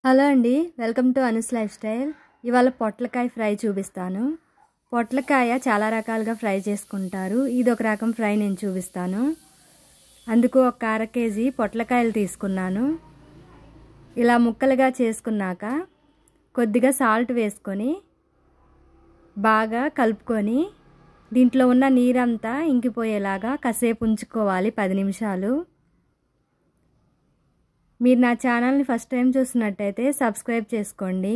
hello అండి welcome to Anu's life style ఇవాళ పొట్లకాయ ఫ్రై చూపిస్తాను పొట్లకాయ చాలా రకాలుగా ఫ్రై చేసుకుంటారు ఇది ఒక రకం ఫ్రై నేను చూపిస్తాను అందుకు ఒక అర కేజీ పొట్లకాయలు తీసుకున్నాను ఇలా ముక్కలుగా చేసుకున్నాక కొద్దిగా సాల్ట్ వేసుకొని బాగా కలుపుకొని దీంట్లో ఉన్న నీరంతా ఇంకిపోయేలాగా కాసేపు ఉంచుకోవాలి పది నిమిషాలు మీరు నా ఛానల్ని ఫస్ట్ టైం చూసినట్టయితే సబ్స్క్రైబ్ చేసుకోండి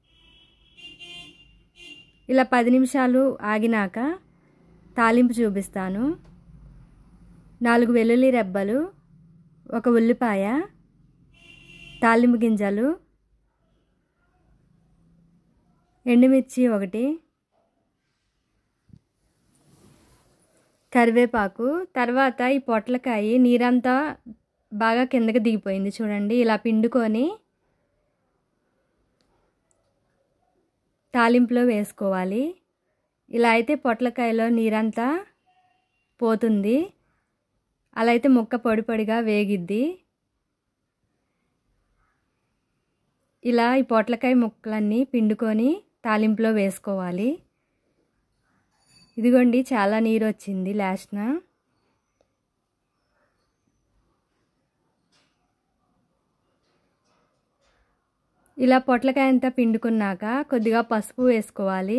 ఇలా పది నిమిషాలు ఆగినాక తాలింపు చూపిస్తాను నాలుగు వెల్లుల్లి రెబ్బలు ఒక ఉల్లిపాయ తాలింపు గింజలు ఎండుమిర్చి ఒకటి కరివేపాకు తర్వాత ఈ పొట్లకాయ నీరంతా బాగా కిందకి దిగిపోయింది చూడండి ఇలా పిండుకొని తాలింపులో వేసుకోవాలి ఇలా అయితే పొట్లకాయలో నీరంతా పోతుంది అలా అయితే ముక్క పొడి పొడిగా వేగిద్ది ఇలా ఈ పొట్లకాయ ముక్కలన్నీ పిండుకొని తాలింపులో వేసుకోవాలి ఇదిగోండి చాలా నీరు వచ్చింది లాస్ట్న ఇలా పొట్లకాయ అంతా పిండుకున్నాక కొద్దిగా పసుపు వేసుకోవాలి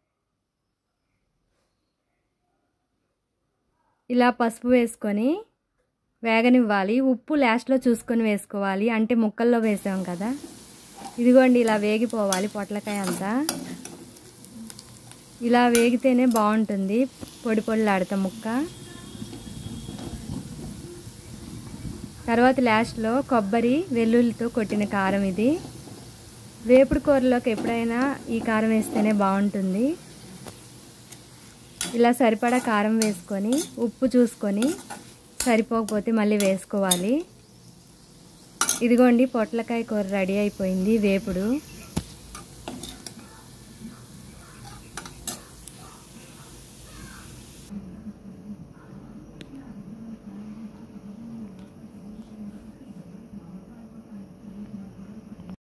ఇలా పసుపు వేసుకొని వేగనివ్వాలి ఉప్పు లాస్ట్లో చూసుకొని వేసుకోవాలి అంటే ముక్కల్లో వేసాం కదా ఇదిగోండి ఇలా వేగిపోవాలి పొట్లకాయ అంతా ఇలా వేగితేనే బాగుంటుంది పొడి పొడిలాడతా ముక్క తర్వాత లాస్ట్లో కొబ్బరి వెల్లుల్లితో కొట్టిన కారం ఇది వేపుడు కూరలోకి ఎప్పుడైనా ఈ కారం వేస్తేనే బాగుంటుంది ఇలా సరిపడా కారం వేసుకొని ఉప్పు చూసుకొని సరిపోకపోతే మళ్ళీ వేసుకోవాలి ఇదిగోండి పొట్లకాయ కూర రెడీ అయిపోయింది వేపుడు